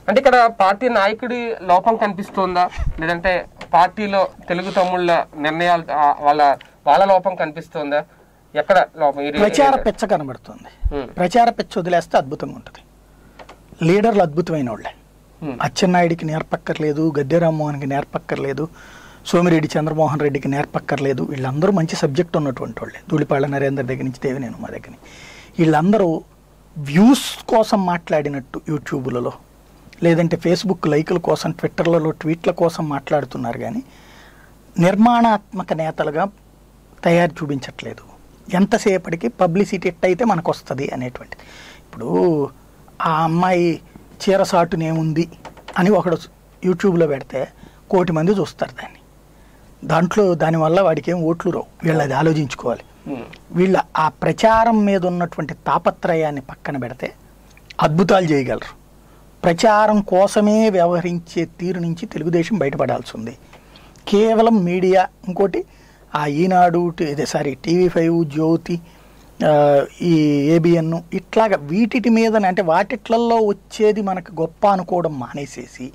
అంటే ఇక్కడ పార్టీ నాయకుడి లోపం కనిపిస్తోందా లేదంటే పార్టీలో తెలుగు తమ్ముళ్ళ నిర్ణయాలు ఆ, వాళ్ళ వాళ్ళ లోపం కనిపిస్తోందా ఎక్కడ లోపం ఈ- ప్రచార పెచ్చ కనబడుతుంది ఉమ్, ప్రచార పెచ్చ వదిలేస్తే అద్భుతంగా ఉంటుంది లీడర్లు అద్భుతమైన వాళ్ళే ఉమ్, అచ్చెన్నాయుడికి నేర్పక్కర్లేదు గద్దె రామ్మోహన్కి నేర్పక్కర్లేదు సోమిరెడ్డి చంద్రమోహన్ రెడ్డికి నేర్పక్కర్లేదు వీళ్ళందరూ మంచి సబ్జెక్ట్ ఉన్నటువంటి వాళ్ళే ధూళిపాళ్ళ నరేందర్ దగ్గర నుంచి దేవినేను మా దగ్గర నుంచి. వీళ్ళందరూ వ్యూస్ కోసం మాట్లాడినట్టు యూట్యూబ్లలో లేదంటే ఫేస్బుక్ లైకుల కోసం ట్విట్టర్లలో ట్వీట్ల కోసం మాట్లాడుతున్నారు కానీ నిర్మాణాత్మక నేతలుగా తయారు చూపించట్లేదు ఎంతసేపటికి పబ్లిసిటీ ఎట్టయితే మనకు వస్తుంది అనేటువంటిది ఇప్పుడు ఆ అమ్మాయి చీర సాటునేముంది అని ఒకడు యూట్యూబ్లో పెడితే కోటి మంది చూస్తారు దాన్ని దాంట్లో దానివల్ల వాడికి ఏం ఓట్లు రావు వీళ్ళు అది ఆలోచించుకోవాలి ఉమ్, వీళ్ళ ఆ ప్రచారం మీద ఉన్నటువంటి తాపత్రయాన్ని పక్కన పెడితే అద్భుతాలు చేయగలరు ప్రచారం కోసమే వ్యవహరించే తీరు నుంచి తెలుగుదేశం బయటపడాల్సి ఉంది కేవలం మీడియా ఇంకోటి ఆ ఈనాడు టి- ఇదే సారీ టీవీ ఫైవ్ జ్యోతి ఆ, ఈ ఏబిఎన్ ఇట్లాగా వీటిటి మీద అంటే వాటిట్లల్లో వచ్చేది మనకు గొప్ప అనుకోవడం మానేసేసి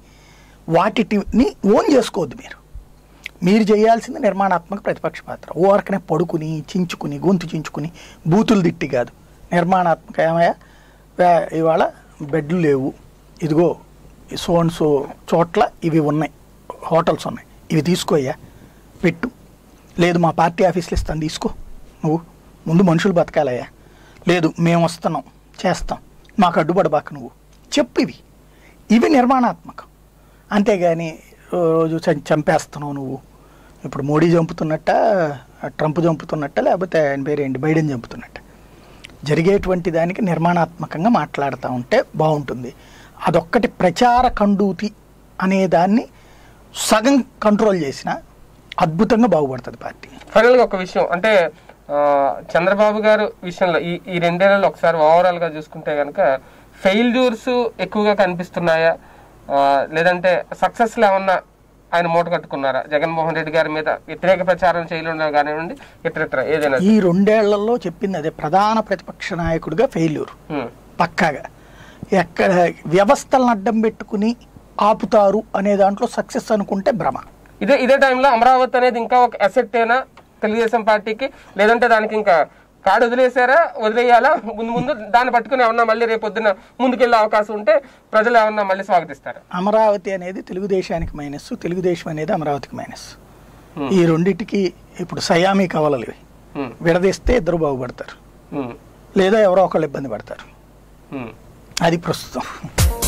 వాటిని ఓన్ చేసుకోవద్దు మీరు మీరు చేయాల్సింది నిర్మాణాత్మక ప్రతిపక్ష పాత్ర ఓరకనే పడుకుని చించుకుని గొంతు చించుకుని బూతులు తిట్టి కాదు నిర్మాణాత్మక ఏమయ్యా వే- ఇవాళ బెడ్లు లేవు ఇదిగో సో అండ్ సో చోట్ల ఇవి ఉన్నాయి హోటల్స్ ఉన్నాయి ఇవి తీసుకోయ్యా పెట్టు లేదు మా పార్టీ ఆఫీసులు ఇస్తాను తీసుకో నువ్వు ముందు మనుషులు బతకాలయ్యా లేదు మేము వస్తున్నాం చేస్తాం మాకు అడ్డుపడబాక నువ్వు చెప్పు ఇవి ఇవి నిర్మాణాత్మకం అంతేగాని రోజు చం- చంపేస్తున్నావు నువ్వు ఇప్పుడు మోడీ చంపుతున్నట్ట ట్రంప్ చంపుతున్నట్ట లేకపోతే ఆయన పేరు ఏంటి బైడెన్ చంపుతున్నట్ట జరిగేటువంటి దానికి నిర్మాణాత్మకంగా మాట్లాడుతూ ఉంటే బాగుంటుంది అదొక్కటి ప్రచార కండూతి అనే దాన్ని సగం కంట్రోల్ చేసిన అద్భుతంగా బాగుపడుతుంది పార్టీ ఫైనల్ గా ఒక విషయం అంటే ఆ, చంద్రబాబు గారు విషయంలో ఈ ఈ రెండేళ్లలో ఒకసారి ఓవరాల్ గా చూసుకుంటే కనుక ఫెయిల్యూర్స్ ఎక్కువగా కనిపిస్తున్నాయా ఆ, లేదంటే సక్సెస్ ఏమన్నా ఆయన మూట కట్టుకున్నారా జగన్మోహన్ రెడ్డి గారి మీద వ్యతిరేక ప్రచారం చేయడం కానివ్వండి ఇతరత్ర ఏదైనా ఈ రెండేళ్లలో చెప్పింది అదే ప్రధాన ప్రతిపక్ష నాయకుడిగా ఫెయిల్యూర్ ఉమ్, పక్కాగా ఎక్కడ వ్యవస్థలను అడ్డం పెట్టుకుని ఆపుతారు అనే దాంట్లో సక్సెస్ అనుకుంటే భ్రమ ఇదే ఇదే టైంలో అమరావతి అనేది ఇంకా ఒక అసెట్ అయినా తెలుగుదేశం పార్టీకి లేదంటే దానికి ఇంకా కాడు వదిలేసారా వదిలేయాలా ముందు ముందు దాన్ని పట్టుకుని ఏమన్నా మళ్ళీ రేపు పొద్దున్న ముందుకెళ్ళే అవకాశం ఉంటే ప్రజలు ఏమన్నా మళ్ళీ స్వాగతిస్తారు అమరావతి అనేది తెలుగుదేశానికి మైనస్ తెలుగుదేశం అనేది అమరావతికి మైనస్ ఈ రెండిటికి ఇప్పుడు సయామీ కవలలు ఇవి ఉమ్, విడదీస్తే ఇద్దరు బాగుపడతారు ఉమ్, లేదా ఎవరో ఒకళ్ళు ఇబ్బంది పడతారు ఉమ్. అది ప్రస్తుతం